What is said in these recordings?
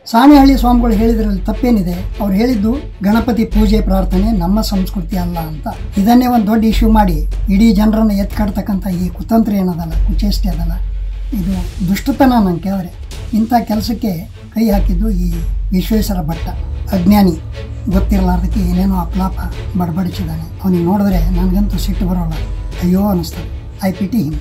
ಸಾಣೆಹಳ್ಳಿ ಸ್ವಾಮಿಗಳು ಹೇಳಿದ್ರಲ್ಲಿ ತಪ್ಪೇನಿದೆ ಅವ್ರು ಹೇಳಿದ್ದು ಗಣಪತಿ ಪೂಜೆ ಪ್ರಾರ್ಥನೆ ನಮ್ಮ ಸಂಸ್ಕೃತಿ ಅಲ್ಲ ಅಂತ ಇದನ್ನೇ ಒಂದು ದೊಡ್ಡ ಇಶ್ಯೂ ಮಾಡಿ ಇಡೀ ಜನರನ್ನ ಎತ್ಕಾಡ್ತಕ್ಕಂಥ ಈ ಕುತಂತ್ರ ಏನದಲ್ಲ ಕುಚೇಷ್ಟೆ ಅದಲ್ಲ ಇದು ದುಷ್ಟತನ ನಂಗೆ ಕೇಳಿದ್ರೆ ಇಂಥ ಕೆಲಸಕ್ಕೆ ಕೈ ಹಾಕಿದ್ದು ಈ ವಿಶ್ವೇಶ್ವರ ಭಟ್ಟ ಅಜ್ಞಾನಿ ಗೊತ್ತಿರಲಾರ್ದಕ್ಕೆ ಏನೇನೋ ಅಪ್ಲಾಪ ಬಡಬಡಿಸಿದ್ದಾನೆ ಅವನಿಗೆ ನೋಡಿದ್ರೆ ನನಗಂತೂ ಸಿಟ್ಟು ಬರೋಲ್ಲ ಅಯ್ಯೋ ಅನ್ನಿಸ್ತದೆ ಐ ಪಿಟಿ ಹಿಮ್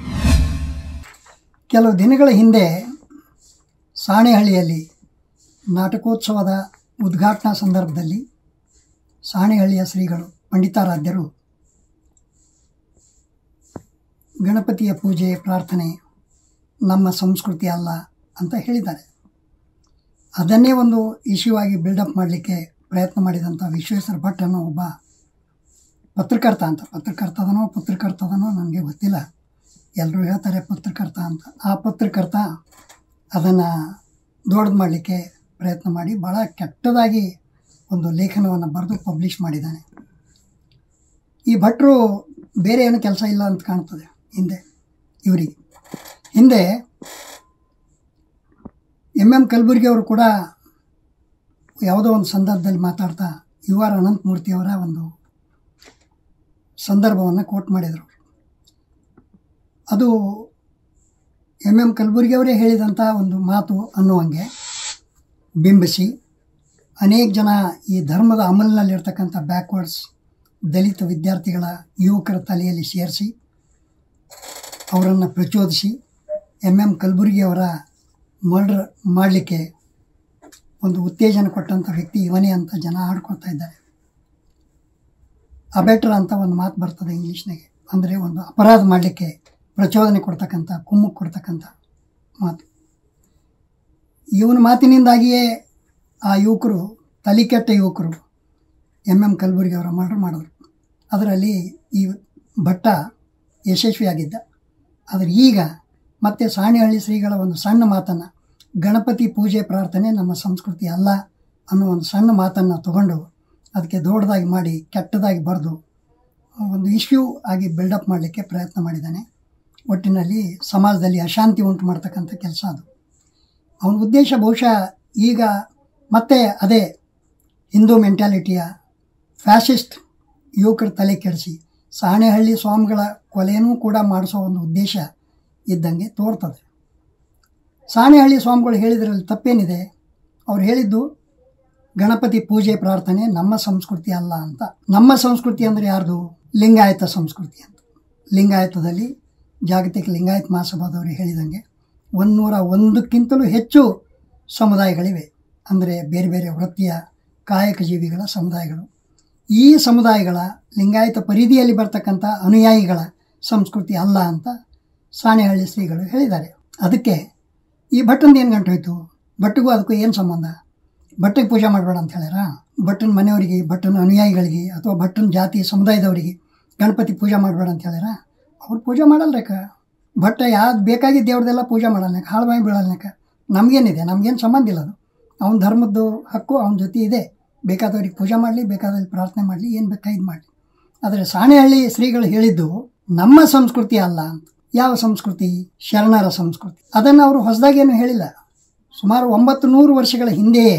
ಕೆಲವು ದಿನಗಳ ಹಿಂದೆ ಸಾಣೆಹಳ್ಳಿಯಲ್ಲಿ ನಾಟಕೋತ್ಸವದ ಉದ್ಘಾಟನಾ ಸಂದರ್ಭದಲ್ಲಿ ಸಾಣೆಹಳ್ಳಿಯ ಶ್ರೀಗಳು ಪಂಡಿತಾರಾಧ್ಯರು ಗಣಪತಿಯ ಪೂಜೆ ಪ್ರಾರ್ಥನೆ ನಮ್ಮ ಸಂಸ್ಕೃತಿ ಅಲ್ಲ ಅಂತ ಹೇಳಿದ್ದಾರೆ ಅದನ್ನೇ ಒಂದು ಇಶ್ಯೂ ಆಗಿ ಬಿಲ್ಡಪ್ ಮಾಡಲಿಕ್ಕೆ ಪ್ರಯತ್ನ ಮಾಡಿದಂಥ ವಿಶ್ವೇಶ್ವರ ಭಟ್ ಅನ್ನೋ ಒಬ್ಬ ಪತ್ರಕರ್ತ ಅಂತ ಪತ್ರಕರ್ತದನೋ ಪತ್ರಕರ್ತದನೋ ನನಗೆ ಗೊತ್ತಿಲ್ಲ ಎಲ್ಲರೂ ಹೇಳ್ತಾರೆ ಪತ್ರಕರ್ತ ಅಂತ ಆ ಪತ್ರಕರ್ತ ಅದನ್ನು ದೊಡ್ಡದು ಮಾಡಲಿಕ್ಕೆ ಪ್ರಯತ್ನ ಮಾಡಿ ಭಾಳ ಕೆಟ್ಟದಾಗಿ ಒಂದು ಲೇಖನವನ್ನು ಬರೆದು ಪಬ್ಲಿಷ್ ಮಾಡಿದ್ದಾನೆ ಈ ಭಟ್ರು ಬೇರೆ ಏನು ಕೆಲಸ ಇಲ್ಲ ಅಂತ ಕಾಣ್ತದೆ ಹಿಂದೆ ಇವರಿಗೆ ಹಿಂದೆ ಎಮ್ ಎಮ್ ಕಲಬುರ್ಗಿ ಅವರು ಕೂಡ ಯಾವುದೋ ಒಂದು ಸಂದರ್ಭದಲ್ಲಿ ಮಾತಾಡ್ತಾ ಯು ಆರ್ ಅನಂತಮೂರ್ತಿಯವರ ಒಂದು ಸಂದರ್ಭವನ್ನು ಕೋಟ್ ಮಾಡಿದರು ಅದು ಎಮ್ ಎಮ್ ಕಲಬುರ್ಗಿ ಅವರೇ ಹೇಳಿದಂಥ ಒಂದು ಮಾತು ಅನ್ನುವಂಗೆ ಬಿಂಬಿಸಿ ಅನೇಕ ಜನ ಈ ಧರ್ಮದ ಅಮಲಿನಲ್ಲಿರ್ತಕ್ಕಂಥ ಬ್ಯಾಕ್ವರ್ಡ್ಸ್ ದಲಿತ ವಿದ್ಯಾರ್ಥಿಗಳ ಯುವಕರ ತಲೆಯಲ್ಲಿ ಸೇರಿಸಿ ಅವರನ್ನು ಪ್ರಚೋದಿಸಿ ಎಮ್ ಎಮ್ ಕಲಬುರ್ಗಿ ಅವರ ಮರ್ಡರ್ ಮಾಡಲಿಕ್ಕೆ ಒಂದು ಉತ್ತೇಜನ ಕೊಟ್ಟಂಥ ವ್ಯಕ್ತಿ ಇವನೇ ಅಂತ ಜನ ಆಡ್ಕೊಳ್ತಾ ಇದ್ದಾರೆ ಅಬೆಟ್ರ್ ಅಂತ ಒಂದು ಮಾತು ಬರ್ತದೆ ಇಂಗ್ಲೀಷ್ನಾಗೆ ಅಂದರೆ ಒಂದು ಅಪರಾಧ ಮಾಡಲಿಕ್ಕೆ ಪ್ರಚೋದನೆ ಕೊಡ್ತಕ್ಕಂಥ ಕುಮ್ಮುಕ್ ಕೊಡ್ತಕ್ಕಂಥ ಮಾತು ಇವನ ಮಾತಿನಿಂದಾಗಿಯೇ ಆ ಯುವಕರು ತಲಿಕೆಟ್ಟ ಯುವಕರು ಎಮ್ ಎಮ್ ಕಲಬುರ್ಗಿ ಅವರ ಮರ್ಡರ್ ಮಾಡಿದ್ರು ಅದರಲ್ಲಿ ಈ ಭಟ್ಟ ಯಶಸ್ವಿಯಾಗಿದ್ದ ಆದರೆ ಈಗ ಮತ್ತೆ ಸಾಣೆಹಳ್ಳಿ ಶ್ರೀಗಳ ಒಂದು ಸಣ್ಣ ಮಾತನ್ನು ಗಣಪತಿ ಪೂಜೆ ಪ್ರಾರ್ಥನೆ ನಮ್ಮ ಸಂಸ್ಕೃತಿ ಅಲ್ಲ ಅನ್ನೋ ಒಂದು ಸಣ್ಣ ಮಾತನ್ನು ತಗೊಂಡು ಅದಕ್ಕೆ ದೊಡ್ಡದಾಗಿ ಮಾಡಿ ಕೆಟ್ಟದಾಗಿ ಬರೆದು ಒಂದು ಇಶ್ಯೂ ಆಗಿ ಬಿಲ್ಡಪ್ ಮಾಡಲಿಕ್ಕೆ ಪ್ರಯತ್ನ ಮಾಡಿದ್ದಾನೆ ಒಟ್ಟಿನಲ್ಲಿ ಸಮಾಜದಲ್ಲಿ ಅಶಾಂತಿ ಉಂಟು ಮಾಡ್ತಕ್ಕಂಥ ಕೆಲಸ ಅದು ಅವನ ಉದ್ದೇಶ ಬಹುಶಃ ಈಗ ಮತ್ತೆ ಅದೇ ಹಿಂದೂ ಮೆಂಟ್ಯಾಲಿಟಿಯ ಫ್ಯಾಸಿಸ್ಟ್ ಯುವಕರ ತಲೆ ಕೆಡಿಸಿ ಸಾಣೆಹಳ್ಳಿ ಸ್ವಾಮಿಗಳ ಕೊಲೆಯೂ ಕೂಡ ಮಾಡಿಸೋ ಒಂದು ಉದ್ದೇಶ ಇದ್ದಂಗೆ ತೋರ್ತದೆ ಸಾಣೆಹಳ್ಳಿ ಸ್ವಾಮಿಗಳು ಹೇಳಿದ್ರಲ್ಲಿ ತಪ್ಪೇನಿದೆ ಅವ್ರು ಹೇಳಿದ್ದು ಗಣಪತಿ ಪೂಜೆ ಪ್ರಾರ್ಥನೆ ನಮ್ಮ ಸಂಸ್ಕೃತಿ ಅಲ್ಲ ಅಂತ ನಮ್ಮ ಸಂಸ್ಕೃತಿ ಅಂದರೆ ಯಾರ್ದು ಲಿಂಗಾಯತ ಸಂಸ್ಕೃತಿ ಅಂತ ಲಿಂಗಾಯತದಲ್ಲಿ ಜಾಗತಿಕ ಲಿಂಗಾಯತ ಮಹಾಸಭಾದವರು ಹೇಳಿದಂಗೆ ಒಂದೂರ ಒಂದಕ್ಕಿಂತಲೂ ಹೆಚ್ಚು ಸಮುದಾಯಗಳಿವೆ ಅಂದರೆ ಬೇರೆ ಬೇರೆ ವೃತ್ತಿಯ ಕಾಯಕ ಜೀವಿಗಳ ಸಮುದಾಯಗಳು ಈ ಸಮುದಾಯಗಳ ಲಿಂಗಾಯತ ಪರಿಧಿಯಲ್ಲಿ ಬರ್ತಕ್ಕಂಥ ಅನುಯಾಯಿಗಳ ಸಂಸ್ಕೃತಿ ಅಲ್ಲ ಅಂತ ಸಾಣೆಹಳ್ಳಿ ಶ್ರೀಗಳು ಹೇಳಿದ್ದಾರೆ ಅದಕ್ಕೆ ಈ ಭಟ್ಟಂದು ಏನು ಗಂಟು ಹೋಯ್ತು ಭಟ್ಟಿಗೂ ಅದಕ್ಕೂ ಏನು ಸಂಬಂಧ ಭಟ್ಟಿಗೆ ಪೂಜೆ ಮಾಡಬೇಡ ಅಂತ ಹೇಳ್ಯಾರ ಭಟ್ಟನ ಮನೆಯವರಿಗೆ ಭಟ್ಟನ ಅನುಯಾಯಿಗಳಿಗೆ ಅಥವಾ ಭಟ್ಟನ ಜಾತಿ ಸಮುದಾಯದವರಿಗೆ ಗಣಪತಿ ಪೂಜೆ ಮಾಡಬೇಡ ಅಂತ ಹೇಳ್ಯಾರ ಅವ್ರು ಪೂಜೆ ಮಾಡಲ್ರೇಕ ಭಟ್ಟ ಯಾವ್ದು ಬೇಕಾಗಿದ್ದ ದೇವ್ರದೆಲ್ಲ ಪೂಜೆ ಮಾಡಲ್ನೇಕ ಹಾಳು ಬಾಯಿ ಬೀಳಲ್ನೇಕ ನಮಗೇನಿದೆ ನಮಗೇನು ಸಂಬಂಧ ಇಲ್ಲ ಅದು ಅವನ ಧರ್ಮದ್ದು ಹಕ್ಕು ಅವನ ಜೊತೆ ಇದೆ ಬೇಕಾದವ್ರಿಗೆ ಪೂಜೆ ಮಾಡಲಿ ಬೇಕಾದವ್ರಿಗೆ ಪ್ರಾರ್ಥನೆ ಮಾಡಲಿ ಏನು ಬೇಕಾಗಿದ್ದು ಮಾಡಲಿ ಆದರೆ ಸಾಣೆಹಳ್ಳಿ ಶ್ರೀಗಳು ಹೇಳಿದ್ದು ನಮ್ಮ ಸಂಸ್ಕೃತಿ ಅಲ್ಲ ಅಂತ ಯಾವ ಸಂಸ್ಕೃತಿ ಶರಣರ ಸಂಸ್ಕೃತಿ ಅದನ್ನು ಅವರು ಹೊಸದಾಗೇನು ಹೇಳಿಲ್ಲ ಸುಮಾರು ಒಂಬತ್ತು ನೂರು ವರ್ಷಗಳ ಹಿಂದೆಯೇ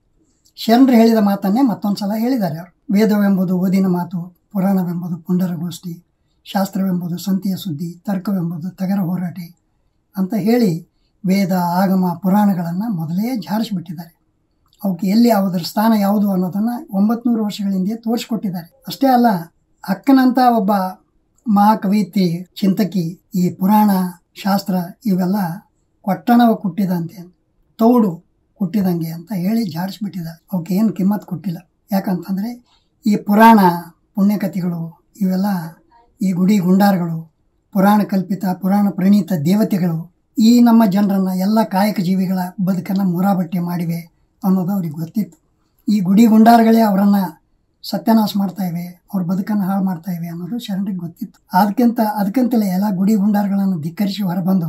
ಶರಣರು ಹೇಳಿದ ಮಾತನ್ನೇ ಮತ್ತೊಂದು ಸಲ ಹೇಳಿದ್ದಾರೆ ಅವರು ವೇದವೆಂಬುದು ಓದಿನ ಮಾತು ಪುರಾಣವೆಂಬುದು ಪುಂಡರಗೋಷ್ಠಿ ಶಾಸ್ತ್ರವೆಂಬುದು ಸಂತಿಯ ಸುದ್ದಿ ತರ್ಕವೆಂಬುದು ತಗರ ಹೋರಾಟೆ ಅಂತ ಹೇಳಿ ವೇದ ಆಗಮ ಪುರಾಣಗಳನ್ನು ಮೊದಲೇ ಜಾರಿಸಿಬಿಟ್ಟಿದ್ದಾರೆ ಅವಕ್ಕೆ ಎಲ್ಲಿ ಯಾವುದರ ಸ್ಥಾನ ಯಾವುದು ಅನ್ನೋದನ್ನು ಒಂಬತ್ತು ವರ್ಷಗಳ ಹಿಂದೆ ತೋರಿಸ್ಕೊಟ್ಟಿದ್ದಾರೆ ಅಷ್ಟೇ ಅಲ್ಲ ಅಕ್ಕನಂತ ಒಬ್ಬ ಮಹಾಕವಿತ್ರಿ ಚಿಂತಕಿ ಈ ಪುರಾಣ ಶಾಸ್ತ್ರ ಇವೆಲ್ಲ ಕೊಟ್ಟಣವ ಕುಟ್ಟಿದಂತೆ ತೌಡು ಕುಟ್ಟಿದಂಗೆ ಅಂತ ಹೇಳಿ ಜಾಡಿಸ್ಬಿಟ್ಟಿದ್ದಾರೆ ಅವಕ್ಕೆ ಏನು ಕಿಮ್ಮತ್ತು ಕೊಟ್ಟಿಲ್ಲ ಯಾಕಂತಂದರೆ ಈ ಪುರಾಣ ಪುಣ್ಯಕಥೆಗಳು ಇವೆಲ್ಲ ಈ ಗುಡಿ ಗುಂಡಾರಗಳು ಪುರಾಣ ಕಲ್ಪಿತ ಪುರಾಣ ಪ್ರಣೀತ ದೇವತೆಗಳು ಈ ನಮ್ಮ ಜನರನ್ನು ಎಲ್ಲ ಕಾಯಕ ಜೀವಿಗಳ ಬದುಕನ್ನು ಮುರಾಬಟ್ಟೆ ಮಾಡಿವೆ ಅನ್ನೋದು ಅವ್ರಿಗೆ ಗೊತ್ತಿತ್ತು ಈ ಗುಡಿ ಗುಂಡಾರಗಳೇ ಅವರನ್ನು ಸತ್ಯನಾಶ ಮಾಡ್ತಾ ಇವೆ ಅವ್ರ ಬದುಕನ್ನು ಹಾಳು ಮಾಡ್ತಾ ಇವೆ ಅನ್ನೋದು ಶರಣರಿಗೆ ಗೊತ್ತಿತ್ತು ಅದಕ್ಕಿಂತ ಅದಕ್ಕಿಂತಲೇ ಎಲ್ಲ ಗುಡಿ ಗುಂಡಾರಗಳನ್ನು ಧಿಕ್ಕರಿಸಿ ಹೊರಬಂದು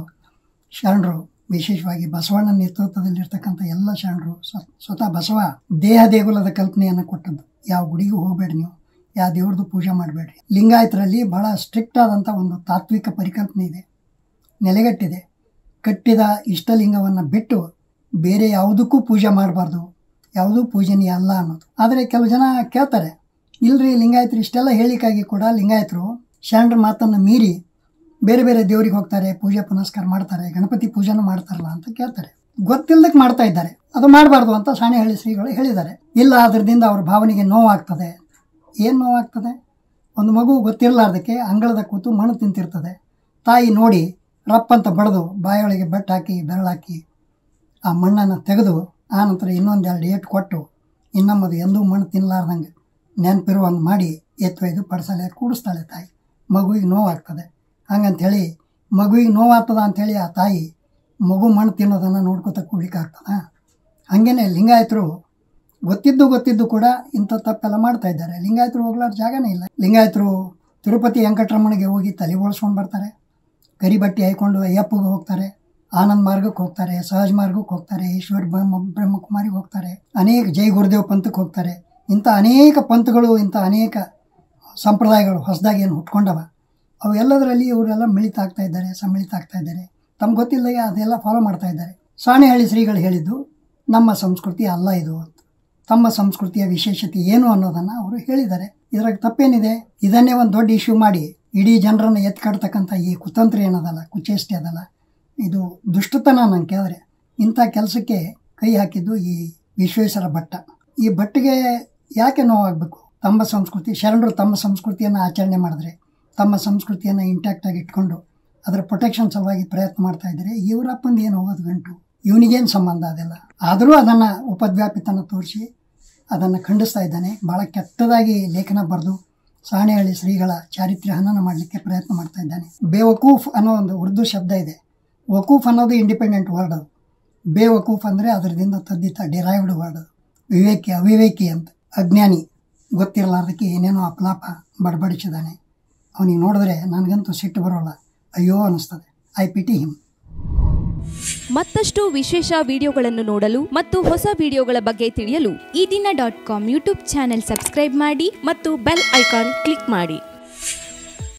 ಶರಣರು ವಿಶೇಷವಾಗಿ ಬಸವಣ್ಣ ನೇತೃತ್ವದಲ್ಲಿರ್ತಕ್ಕಂಥ ಎಲ್ಲ ಶರಣರು ಸ್ವ- ಸ್ವತಃ ಬಸವ ದೇಹ ದೇಗುಲದ ಕಲ್ಪನೆಯನ್ನು ಕೊಟ್ಟದ್ದು ಯಾವ ಗುಡಿಗೂ ಹೋಗಬೇಡಿ ನೀವು ಯಾವ ದೇವ್ರದ್ದು ಪೂಜೆ ಮಾಡಬೇಡ್ರಿ ಲಿಂಗಾಯತರಲ್ಲಿ ಬಹಳ ಸ್ಟ್ರಿಕ್ಟ್ ಆದಂಥ ಒಂದು ತಾತ್ವಿಕ ಪರಿಕಲ್ಪನೆ ಇದೆ ನೆಲೆಗಟ್ಟಿದೆ ಕಟ್ಟಿದ ಇಷ್ಟಲಿಂಗವನ್ನು ಬಿಟ್ಟು ಬೇರೆ ಯಾವುದಕ್ಕೂ ಪೂಜೆ ಮಾಡಬಾರ್ದು ಯಾವುದೂ ಪೂಜನೀಯ ಅಲ್ಲ ಅನ್ನೋದು ಆದರೆ ಕೆಲವು ಜನ ಕೇಳ್ತಾರೆ ಇಲ್ರಿ ಲಿಂಗಾಯತರು ಇಷ್ಟೆಲ್ಲ ಹೇಳಿಕಾಗಿ ಕೂಡ ಲಿಂಗಾಯತರು ಶರಣರ ಮಾತನ್ನು ಮೀರಿ ಬೇರೆ ಬೇರೆ ದೇವರಿಗೆ ಹೋಗ್ತಾರೆ ಪೂಜೆ ಪುನಸ್ಕಾರ ಮಾಡ್ತಾರೆ ಗಣಪತಿ ಪೂಜೆನೂ ಮಾಡ್ತಾರಲ್ಲ ಅಂತ ಕೇಳ್ತಾರೆ ಗೊತ್ತಿಲ್ಲದಕ್ಕೆ ಮಾಡ್ತಾ ಇದ್ದಾರೆ ಅದು ಮಾಡಬಾರ್ದು ಅಂತ ಸಾಣೆಹಳ್ಳಿ ಶ್ರೀಗಳು ಹೇಳಿದ್ದಾರೆ ಇಲ್ಲ ಅದರಿಂದ ಅವ್ರ ಭಾವನೆಗೆ ನೋವಾಗ್ತದೆ ಏನು ನೋವಾಗ್ತದೆ ಒಂದು ಮಗು ಗೊತ್ತಿರಲಾರ್ದಕ್ಕೆ ಅಂಗಳದ ಕೂತು ಮಣ್ಣು ತಿಂತಿರ್ತದೆ ತಾಯಿ ನೋಡಿ ರಪ್ಪಂತ ಬಡಿದು ಬಾಯೊಳಗೆ ಬೆಟ್ಟು ಹಾಕಿ ಬೆರಳಾಕಿ ಆ ಮಣ್ಣನ್ನು ತೆಗೆದು ಆನಂತರ ಇನ್ನೊಂದೆರಡು ಏಟು ಕೊಟ್ಟು ಇನ್ನೊಮ್ಮದು ಎಂದೂ ಮಣ್ಣು ತಿನ್ನಲಾರ್ದಂಗೆ ನೆನಪಿರುವಂಗೆ ಮಾಡಿ ಎತ್ತೊಯ್ದು ಪಡಿಸಲೆ ಕೂಡಿಸ್ತಾಳೆ ತಾಯಿ ಮಗುವಿಗೆ ನೋವಾಗ್ತದೆ ಹಂಗಂಥೇಳಿ ಮಗುವಿಗೆ ನೋವಾಗ್ತದ ಅಂಥೇಳಿ ಆ ತಾಯಿ ಮಗು ಮಣ್ಣು ತಿನ್ನೋದನ್ನು ನೋಡ್ಕೊತ ಕೂಡ್ಲಿಕ್ಕಾಗ್ತದ ಹಾಗೇನೆ ಲಿಂಗಾಯತರು ಗೊತ್ತಿದ್ದು ಗೊತ್ತಿದ್ದು ಕೂಡ ಇಂಥ ತಪ್ಪೆಲ್ಲ ಮಾಡ್ತಾ ಇದ್ದಾರೆ ಲಿಂಗಾಯತರು ಹೋಗ್ಲಾರ ಜಾಗನೇ ಇಲ್ಲ ಲಿಂಗಾಯತರು ತಿರುಪತಿ ವೆಂಕಟರಮಣಿಗೆ ಹೋಗಿ ತಲೆ ಬೋಳ್ಸ್ಕೊಂಡು ಬರ್ತಾರೆ ಕರಿ ಬಟ್ಟೆ ಹಾಯ್ಕೊಂಡು ಅಯ್ಯಪ್ಪಗೆ ಹೋಗ್ತಾರೆ ಆನಂದ್ ಮಾರ್ಗಕ್ಕೆ ಹೋಗ್ತಾರೆ ಸಹಜ ಮಾರ್ಗಕ್ಕೆ ಹೋಗ್ತಾರೆ ಈಶ್ವರ ಬ್ರಹ್ಮ ಬ್ರಹ್ಮಕುಮಾರಿಗೆ ಹೋಗ್ತಾರೆ ಅನೇಕ ಜೈ ಗುರುದೇವ್ ಪಂಥಕ್ಕೆ ಹೋಗ್ತಾರೆ ಇಂಥ ಅನೇಕ ಪಂಥಗಳು ಇಂಥ ಅನೇಕ ಸಂಪ್ರದಾಯಗಳು ಹೊಸದಾಗಿ ಏನು ಹುಟ್ಕೊಂಡವ ಅವು ಎಲ್ಲದರಲ್ಲಿ ಇವರೆಲ್ಲ ಮಿಳಿತ ಆಗ್ತಾ ಇದ್ದಾರೆ ಸಮ್ಮಿಳಿತ ಆಗ್ತಾ ಇದ್ದಾರೆ ತಮ್ಗೆ ಗೊತ್ತಿಲ್ಲದೆ ಅದೆಲ್ಲ ಫಾಲೋ ಮಾಡ್ತಾ ಇದ್ದಾರೆ ಸಾಣೆಹಳ್ಳಿ ಶ್ರೀಗಳು ಹೇಳಿದ್ದು ನಮ್ಮ ಸಂಸ್ಕೃತಿ ಅಲ್ಲ ಇದು ಅಂತ ತಮ್ಮ ಸಂಸ್ಕೃತಿಯ ವಿಶೇಷತೆ ಏನು ಅನ್ನೋದನ್ನು ಅವರು ಹೇಳಿದ್ದಾರೆ ಇದ್ರಾಗ ತಪ್ಪೇನಿದೆ ಇದನ್ನೇ ಒಂದು ದೊಡ್ಡ ಇಶ್ಯೂ ಮಾಡಿ ಇಡೀ ಜನರನ್ನು ಎತ್ಕಾಡ್ತಕ್ಕಂಥ ಈ ಕುತಂತ್ರ ಏನದಲ್ಲ ಕುಚೇಷ್ಟೆ ಅದಲ್ಲ ಇದು ದುಷ್ಟತನ ನಂಗೆ ಕೇಳಿದ್ರೆ ಇಂಥ ಕೆಲಸಕ್ಕೆ ಕೈ ಹಾಕಿದ್ದು ಈ ವಿಶ್ವೇಶ್ವರ ಭಟ್ಟ ಈ ಭಟ್ಟಿಗೆ ಯಾಕೆ ನೋವಾಗಬೇಕು ತಮ್ಮ ಸಂಸ್ಕೃತಿ ಶರಣರು ತಮ್ಮ ಸಂಸ್ಕೃತಿಯನ್ನು ಆಚರಣೆ ಮಾಡಿದ್ರೆ ತಮ್ಮ ಸಂಸ್ಕೃತಿಯನ್ನು ಇಂಟ್ಯಾಕ್ಟ್ ಆಗಿ ಇಟ್ಕೊಂಡು ಅದರ ಪ್ರೊಟೆಕ್ಷನ್ ಸಲುವಾಗಿ ಪ್ರಯತ್ನ ಮಾಡ್ತಾ ಇದ್ದಾರೆ ಇವರಪ್ಪಂದು ಏನು ಹೋಗೋದು ಗಂಟು ಇವನಿಗೇನು ಸಂಬಂಧ ಅದೆಲ್ಲ ಆದರೂ ಅದನ್ನು ಉಪದ್ವ್ಯಾಪಿತನ ತೋರಿಸಿ ಅದನ್ನು ಖಂಡಿಸ್ತಾ ಇದ್ದಾನೆ ಭಾಳ ಕೆಟ್ಟದಾಗಿ ಲೇಖನ ಬರೆದು ಸಾಣೆಹಳ್ಳಿ ಶ್ರೀಗಳ ಚಾರಿತ್ರ್ಯ ಹನನ ಮಾಡಲಿಕ್ಕೆ ಪ್ರಯತ್ನ ಮಾಡ್ತಾ ಇದ್ದಾನೆ ಬೇವಕೂಫ್ ಅನ್ನೋ ಒಂದು ಉರ್ದು ಶಬ್ದ ಇದೆ ವಕೂಫ್ ಅನ್ನೋದು ಇಂಡಿಪೆಂಡೆಂಟ್ ವರ್ಡ್ ಅದು ಬೇವಕೂಫ್ ಅಂದರೆ ಅದರದಿಂದ ತದ್ದಿತ ಡಿರೈವ್ಡ್ ವರ್ಡ್ ಅದು ವಿವೇಕಿ ಅವಿವೇಕಿ ಅಂತ ಅಜ್ಞಾನಿ ಗೊತ್ತಿರಲಾರ್ದಕ್ಕೆ ಏನೇನೋ ಅಪಲಾಪ ಬಡಬಡಿಸಿದ್ದಾನೆ ಅವನಿಗೆ ನೋಡಿದ್ರೆ ನನಗಂತೂ ಸಿಟ್ಟು ಬರೋಲ್ಲ ಅಯ್ಯೋ ಅನ್ನಿಸ್ತದೆ ಐ ಪಿಟಿ ಹಿಮ್ ಮತ್ತಷ್ಟು ವಿಶೇಷ ವಿಡಿಯೋಗಳನ್ನು ನೋಡಲು ಮತ್ತು ಹೊಸ ವಿಡಿಯೋಗಳ ಬಗ್ಗೆ ತಿಳಿಯಲು ಈ ದಿನ dot com YouTube channel subscribe ಮಾಡಿ ಮತ್ತು ಬೆಲ್ ಐಕಾನ್ ಕ್ಲಿಕ್ ಮಾಡಿ